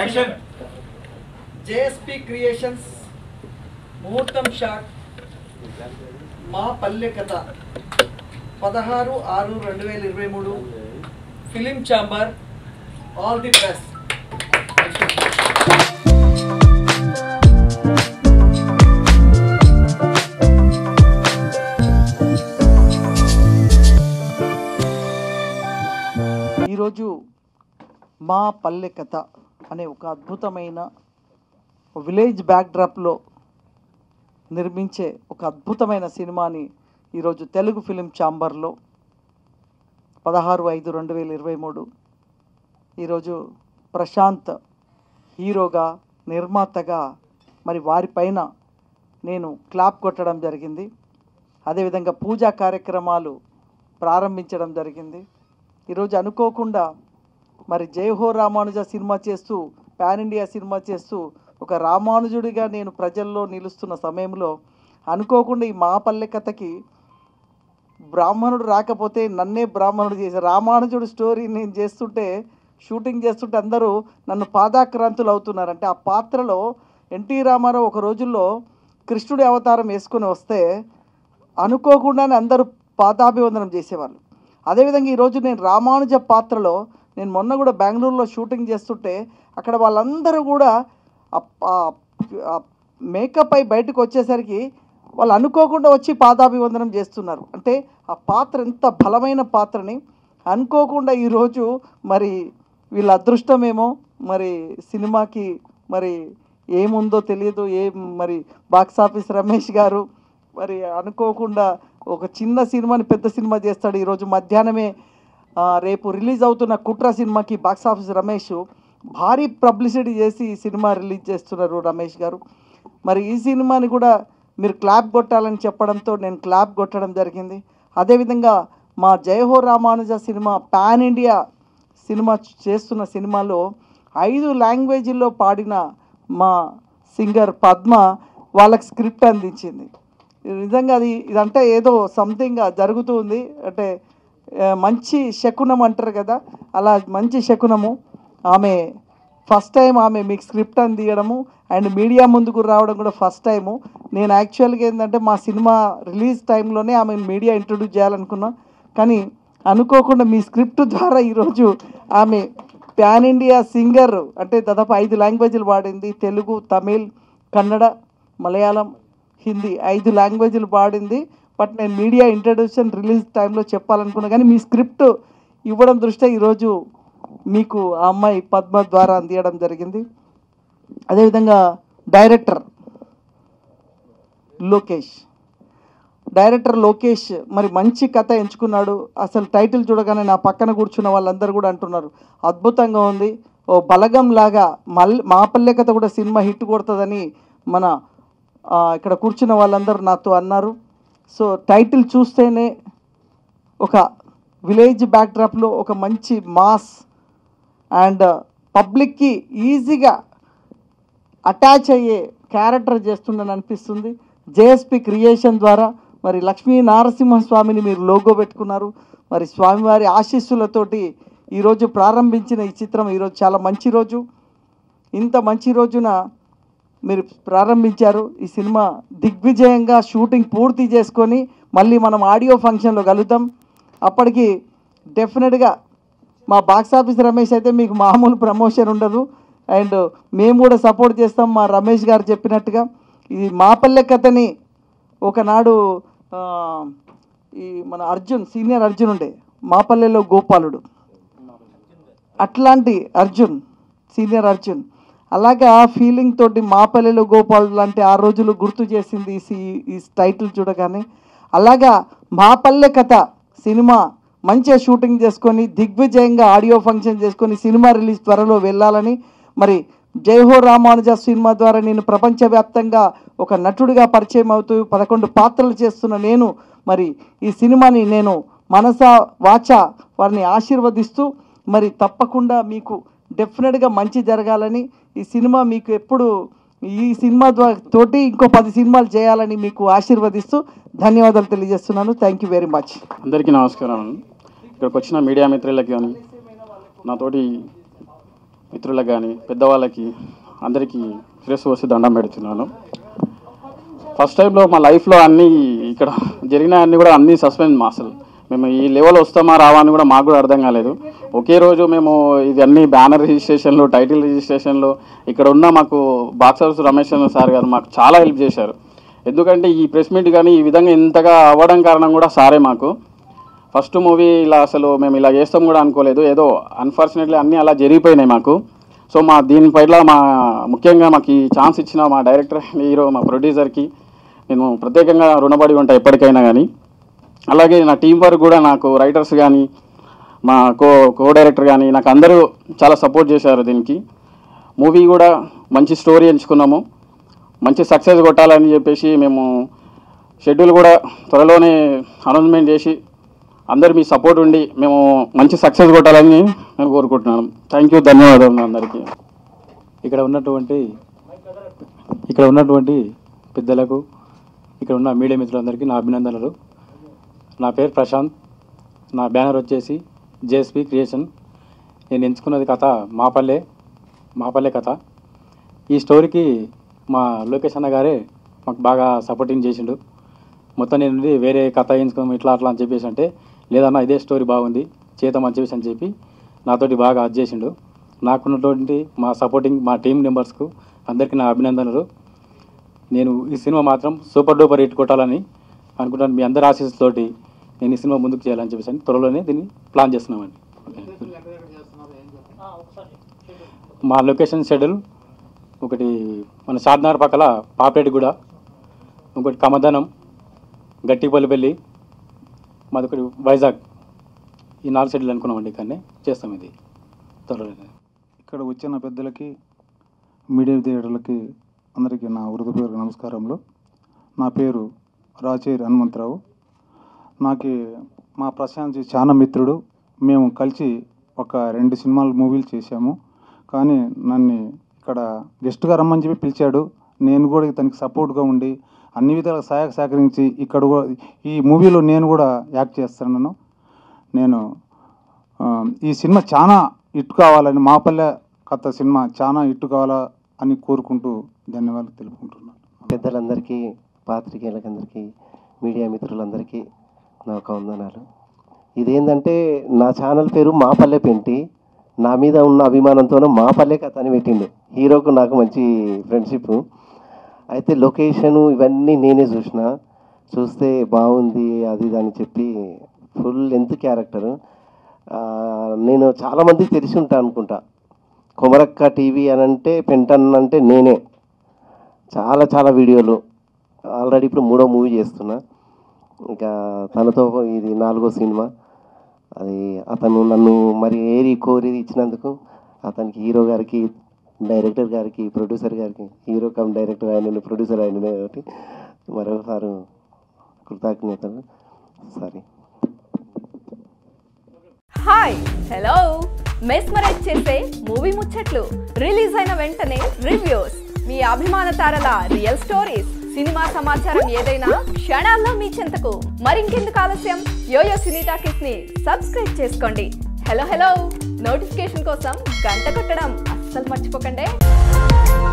session JSP creations ముహూర్తం shot Maa Palle Katha పదహారు ఆరు రెండు వేల ఇరవై మూడు film chamber all the best ఈరోజు మా పల్లె కథ అనే ఒక అద్భుతమైన విలేజ్ బ్యాక్డ్రాప్లో నిర్మించే ఒక అద్భుతమైన సినిమాని ఈరోజు తెలుగు ఫిలిం ఛాంబర్లో పదహారు ఐదు రెండు వేల ఇరవై మూడు ఈరోజు ప్రశాంత్ హీరోగా నిర్మాతగా మరి వారిపైన నేను క్లాప్ కొట్టడం జరిగింది అదేవిధంగా పూజా కార్యక్రమాలు ప్రారంభించడం జరిగింది ఈరోజు అనుకోకుండా మరి జయహో రామానుజ సినిమా చేస్తూ పాన్ ఇండియా సినిమా చేస్తూ ఒక రామానుజుడిగా నేను ప్రజల్లో నిలుస్తున్న సమయంలో అనుకోకుండా ఈ మా పల్లె కథకి బ్రాహ్మణుడు రాకపోతే నన్నే బ్రాహ్మణుడు చేశారు రామానుజుడు స్టోరీ నేను చేస్తుంటే షూటింగ్ చేస్తుంటే అందరూ నన్ను పాదాక్రాంతులు అవుతున్నారు అంటే ఆ పాత్రలో ఎన్టీ రామారావు ఒక రోజుల్లో కృష్ణుడి అవతారం వేసుకొని వస్తే అనుకోకుండానే అందరూ పాదాభివందనం చేసేవాళ్ళు అదేవిధంగా ఈరోజు నేను రామానుజ పాత్రలో నేను మొన్న కూడా బెంగళూరులో షూటింగ్ చేస్తుంటే అక్కడ వాళ్ళందరూ కూడా మేకప్ అయి బయటకు వచ్చేసరికి వాళ్ళు అనుకోకుండా వచ్చి పాదాభివందనం చేస్తున్నారు అంటే ఆ పాత్ర ఎంత బలమైన పాత్రని అనుకోకుండా ఈరోజు మరి వీళ్ళ అదృష్టమేమో మరి సినిమాకి మరి ఏముందో తెలియదు ఏం మరి బాక్స్ ఆఫీస్ రమేష్ గారు మరి అనుకోకుండా ఒక చిన్న సినిమాని పెద్ద సినిమా చేస్తాడు ఈరోజు మధ్యాహ్నమే ఆ, రేపు రిలీజ్ అవుతున్న కుట్ర సినిమాకి బాక్స్ ఆఫీస్ రమేష్ భారీ పబ్లిసిటీ చేసి ఈ సినిమా రిలీజ్ చేస్తున్నారు రమేష్ గారు మరి ఈ సినిమాని కూడా మీరు క్లాప్ కొట్టాలని చెప్పడంతో నేను క్లాప్ కొట్టడం జరిగింది అదేవిధంగా మా Jayaho Ramanuja cinema pan India cinema చేస్తున్న సినిమాలో ఐదు లాంగ్వేజీల్లో పాడిన మా సింగర్ పద్మ వాళ్ళకి స్క్రిప్ట్ అందించింది నిజంగా అది ఇదంటే ఏదో సంథింగ్ జరుగుతుంది అంటే ఆ, మంచి శకునం అంటారు కదా అలా మంచి శకునము ఆమె ఫస్ట్ టైం ఆమె మీకు స్క్రిప్ట్ అని తీయడము అండ్ మీడియా ముందుకు రావడం కూడా ఫస్ట్ టైము నేను యాక్చువల్గా ఏంటంటే మా సినిమా రిలీజ్ టైంలోనే ఆమె మీడియా ఇంట్రొడ్యూస్ చేయాలనుకున్నా కానీ అనుకోకుండా మీ స్క్రిప్ట్ ద్వారా ఈరోజు ఆమె ప్యాన్ ఇండియా సింగర్ అంటే దాదాపు ఐదు లాంగ్వేజ్లు పాడింది తెలుగు తమిళ్ కన్నడ మలయాళం హిందీ ఐదు లాంగ్వేజ్లు పాడింది బట్ నేను మీడియా ఇంట్రడ్యూషన్ రిలీజ్ టైంలో చెప్పాలనుకున్నా కానీ మీ స్క్రిప్ట్ ఇవ్వడం దృష్ట్యా ఈరోజు మీకు ఆ అమ్మాయి పద్మ ద్వారా అందియడం జరిగింది అదేవిధంగా డైరెక్టర్ లోకేష్ డైరెక్టర్ లోకేష్ మరి మంచి కథ ఎంచుకున్నాడు అసలు టైటిల్ చూడగానే నా పక్కన కూర్చున్న వాళ్ళందరూ కూడా అంటున్నారు అద్భుతంగా ఉంది ఓ బలగం లాగా మల్ మా పల్లె కథ కూడా సినిమా హిట్ కొడుతుందని మన ఆ, ఇక్కడ కూర్చున్న వాళ్ళందరూ నాతో అన్నారు సో టైటిల్ చూస్తేనే ఒక విలేజ్ బ్యాక్డ్రాప్లో ఒక మంచి మాస్ అండ్ పబ్లిక్కి ఈజీగా అటాచ్ అయ్యే క్యారెక్టర్ చేస్తుందని అనిపిస్తుంది జేఎస్పి క్రియేషన్ ద్వారా మరి లక్ష్మీ నారసింహస్వామిని మీరు లోగో పెట్టుకున్నారు మరి స్వామివారి ఆశీస్సులతోటి ఈరోజు ప్రారంభించిన ఈ చిత్రం ఈరోజు చాలా మంచి రోజు ఇంత మంచి రోజున మీరు ప్రారంభించారు ఈ సినిమా దిగ్విజయంగా షూటింగ్ పూర్తి చేసుకొని మళ్ళీ మనం ఆడియో ఫంక్షన్లో కలుద్దాం అప్పటికి డెఫినెట్గా మా బాక్స్ ఆఫీస్ రమేష్ అయితే మీకు మామూలు ప్రమోషన్ ఉండదు అండ్ మేము కూడా సపోర్ట్ చేస్తాం మా రమేష్ గారు చెప్పినట్టుగా ఇది మా పల్లె కథని ఒకనాడు ఆ, ఈ మన అర్జున్ సీనియర్ అర్జున్ ఉండే మా పల్లెలో గోపాలుడు అట్లాంటి అర్జున్ సీనియర్ అర్జున్ అలాగే ఆ ఫీలింగ్ తోటి మా పల్లెలో గోపాలుడు లాంటి ఆ రోజులు గుర్తు చేసింది ఈ సి- ఈ టైటిల్ చూడగానే అలాగా మా పల్లె కథ సినిమా మంచిగా షూటింగ్ చేసుకొని దిగ్విజయంగా ఆడియో ఫంక్షన్ చేసుకొని సినిమా రిలీజ్ త్వరలో వెళ్ళాలని మరి జైహో రామానుజ సినిమా ద్వారా నేను ప్రపంచవ్యాప్తంగా ఒక నటుడిగా పరిచయం అవుతూ పదకొండు పాత్రలు చేస్తున్న నేను మరి ఈ సినిమాని నేను మనస వాచ వారిని ఆశీర్వదిస్తూ మరి తప్పకుండా మీకు డెఫినెట్గా మంచి జరగాలని ఈ సినిమా మీకు ఎప్పుడు ఈ సినిమా ద్వారా తోటి ఇంకో పది సినిమాలు చేయాలని మీకు ఆశీర్వదిస్తూ ధన్యవాదాలు తెలియజేస్తున్నాను థ్యాంక్ యూ వెరీ మచ్ అందరికీ నమస్కారం ఇక్కడికి వచ్చిన మీడియా మిత్రులకి కానీ నాతోటి మిత్రులకు కానీ పెద్దవాళ్ళకి అందరికీ శిరస్సు వచ్చి దండం పెడుతున్నాను ఫస్ట్ టైంలో మా లైఫ్లో అన్నీ ఇక్కడ జరిగిన అన్నీ కూడా అన్నీ సస్పెండ్ మా అసలు మేము ఈ లెవెల్ వస్తామా రావా అని కూడా మాకు కూడా అర్థం కాలేదు ఒకే రోజు మేము ఇది అన్ని బ్యానర్ రిజిస్ట్రేషన్లు టైటిల్ రిజిస్ట్రేషన్లు ఇక్కడ ఉన్న మాకు box office Ramesh Chandra sir గారు మాకు చాలా హెల్ప్ చేశారు ఎందుకంటే ఈ ప్రెస్ మీట్ కానీ ఈ విధంగా ఇంతగా అవ్వడం కారణం కూడా సారే మాకు ఫస్ట్ మూవీ ఇలా అసలు మేము ఇలా చేస్తాం కూడా అనుకోలేదు ఏదో అన్ఫార్చునేట్లీ అన్నీ అలా జరిగిపోయినాయి మాకు సో మా దీనిపైన మా ముఖ్యంగా మాకు ఈ ఛాన్స్ ఇచ్చిన మా డైరెక్టర్ హీరో మా ప్రొడ్యూసర్కి నేను ప్రత్యేకంగా రుణపడి ఉంటా ఎప్పటికైనా కానీ అలాగే నా టీం వర్క్ కూడా నాకు రైటర్స్ కానీ మా కో కో డైరెక్టర్ కానీ నాకు అందరూ చాలా సపోర్ట్ చేశారు దీనికి మూవీ కూడా మంచి స్టోరీ ఎంచుకున్నాము మంచి సక్సెస్ కొట్టాలని చెప్పేసి మేము షెడ్యూల్ కూడా త్వరలోనే అనౌన్స్మెంట్ చేసి అందరు మీ సపోర్ట్ ఉండి మేము మంచి సక్సెస్ కొట్టాలని నేను కోరుకుంటున్నాను థ్యాంక్ యూ ధన్యవాదాలు అందరికీ ఇక్కడ ఉన్నటువంటి ఇక్కడ ఉన్నటువంటి పెద్దలకు ఇక్కడ ఉన్న మీడియా మిత్రులందరికీ నా అభినందనలు నా పేరు ప్రశాంత్ నా బ్యానర్ వచ్చేసి జేఎస్పి క్రియేషన్ నేను ఎంచుకున్నది కథ మాపల్లె మాపల్లె కథ ఈ స్టోరీకి మా లోకేష్ అన్న గారే మాకు బాగా సపోర్టింగ్ చేసిండు మొత్తం నేను వేరే కథ ఎంచుకున్నాం ఇట్లా అట్లా అని చెప్పేసి అంటే లేదన్నా ఇదే స్టోరీ బాగుంది చేద్దాం అని చెప్పేసి అని చెప్పి నాతోటి బాగా అది చేసిండు నాకున్నటువంటి మా సపోర్టింగ్ మా టీం మెంబర్స్కు అందరికీ నా అభినందనలు నేను ఈ సినిమా మాత్రం సూపర్ డూపర్ హిట్ కొట్టాలని అనుకుంటాను మీ అందరి ఆశీస్సుతోటి నేను ఈ సినిమా ముందుకు చేయాలని చెప్పేసి అని త్వరలోనే దీన్ని ప్లాన్ చేస్తున్నామండి మా లొకేషన్ షెడ్యూల్ ఒకటి మన షాద్నగర్ పక్కల పాపరేటిగూడ ఇంకోటి కమదనం గట్టిపల్లిపల్లి మాది ఒకటి వైజాగ్ ఈ నాలుగు షెడ్యూల్ అనుకున్నామండి కానీ చేస్తాం ఇది త్వరలోనే ఇక్కడ వచ్చిన పెద్దలకి మీడియా థియేటర్లకి అందరికీ నా హృదయపూర్వక నమస్కారములు నా పేరు రాచేరి హనుమంతరావు నాకు మా ప్రశాంత్ చాలా మిత్రుడు మేము కలిసి ఒక రెండు సినిమాలు మూవీలు చేశాము కానీ నన్ను ఇక్కడ గెస్ట్గా రమ్మని చెప్పి పిలిచాడు నేను కూడా ఇతనికి సపోర్ట్గా ఉండి అన్ని విధాలుగా సహాయక సహకరించి ఇక్కడ కూడా ఈ మూవీలో నేను కూడా యాక్ట్ చేస్తున్నాను నేను ఆ, ఈ సినిమా చాలా హిట్ కావాలని మాపల్లె కథ సినిమా చాలా హిట్ కావాలా అని కోరుకుంటూ ధన్యవాదాలు తెలుపుకుంటున్నాను పెద్దలందరికీ పాత్రికేయులకందరికీ మీడియా మిత్రులందరికీ నా యొక్క వందనాలు ఇదేంటంటే నా ఛానల్ పేరు మాపల్లె పెంటి నా మీద ఉన్న అభిమానంతోనే మాపల్లె కథ అని పెట్టిండు హీరోకు నాకు మంచి ఫ్రెండ్షిప్ అయితే లొకేషన్ ఇవన్నీ నేనే చూసిన చూస్తే బాగుంది అది ఇది అని చెప్పి ఫుల్ లెంత్ క్యారెక్టర్ నేను చాలామందికి తెలిసి ఉంటా అనుకుంటా కొమరక్క టీవీ అని అంటే పెంటన్ అంటే నేనే చాలా చాలా వీడియోలు ఆల్రెడీ ఇప్పుడు మూడో మూవీ చేస్తున్నా ఇంకా తనతో ఇది నాలుగో సినిమా అది అతను నన్ను మరి ఏరి కోరి ఇచ్చినందుకు అతనికి హీరో గారికి డైరెక్టర్ గారికి ప్రొడ్యూసర్ గారికి హీరో కమ్ డైరెక్టర్ ఆయన ప్రొడ్యూసర్ ఆయన కాబట్టి మరొకసారి కృతజ్ఞతలు సారీ హాయ్ హలో మెస్మరైజ్ చేసే మూవీ ముచ్చట్లు రిలీజ్ అయిన వెంటనే రివ్యూస్ మీ అభిమాన తారల రియల్ స్టోరీస్ సినిమా సమాచారం ఏదైనా క్షణాల్లో మీ చెంతకు మరింకెందుకు ఆలస్యం యోయో సినీ టాకీస్ ని సబ్స్క్రైబ్ చేసుకోండి హలో హలో నోటిఫికేషన్ కోసం గంట కొట్టడం అస్సలు మర్చిపోకండి